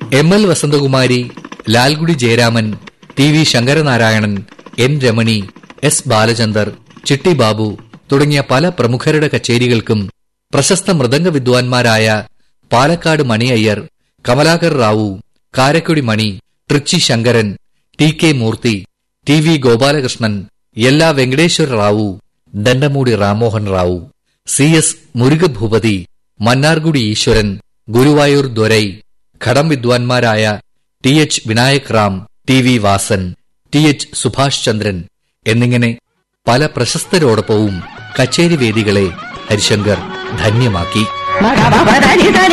M L Vasanthakumari Lalgudi Jayaraman T V Sankaranarayanan N Ramani S Balachander Chitti Babu തുടങ്ങിയ പല പ്രമുഖരുടെ കച്ചേരികൾക്കും പ്രശസ്ത മൃദംഗ വിദ്വാൻമാരായ Palakkad Mani Iyer Kamalakar Rao Karaikudi Mani Trichy Sankaran T K Murthy T V Gopalakrishnan Yella Venkateswara Rao Dandamudi Ramohan Rao C S Murugabhupathi Mannargudi Easwaran Guruvayur Dorai ഘടം വിദ്വാൻമാരായ T H Vinayak Ram T V Vasan T H സുഭാഷ് ചന്ദ്രൻ എന്നിങ്ങനെ പല പ്രശസ്തരോടൊപ്പവും കച്ചേരി വേദികളെ ഹരിശങ്കർ ധന്യമാക്കി മഗ മപ ധനി ധനി